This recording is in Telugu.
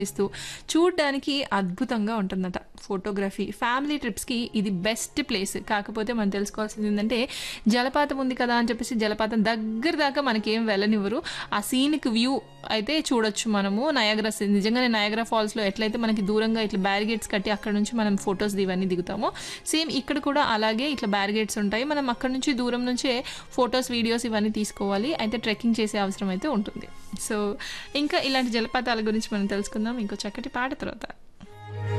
ఇస్తూ చూడ్డానికి అద్భుతంగా ఉంటుందట ఫోటోగ్రఫీ ఫ్యామిలీ ట్రిప్స్కి ఇది బెస్ట్ ప్లేస్ కాకపోతే మనం తెలుసుకోవాల్సింది ఏంటంటే జలపాతం ఉంది కదా అని చెప్పేసి జలపాతం దగ్గర దాకా మనకేం వెళ్ళనివ్వరు ఆ సీనిక్ వ్యూ అయితే చూడొచ్చు మనము నయాగ్రా నిజంగానే నయాగ్రా ఫాల్స్లో ఎట్లయితే మనకి దూరంగా ఇట్లా బ్యారిగేట్స్ కట్టి అక్కడ నుంచి మనం ఫొటోస్ ఇవన్నీ దిగుతామో సేమ్ ఇక్కడ కూడా అలాగే ఇట్లా బ్యారిగేట్స్ ఉంటాయి మనం అక్కడ నుంచి దూరం నుంచే ఫొటోస్ వీడియోస్ ఇవన్నీ తీసుకోవాలి అయితే ట్రెక్కింగ్ చేసే అవసరం అయితే ఉంటుంది సో ఇంకా ఇలాంటి జలపాతాల గురించి మనం తెలుసుకుందాం ఇంకో చక్కటి పాట తర్వాత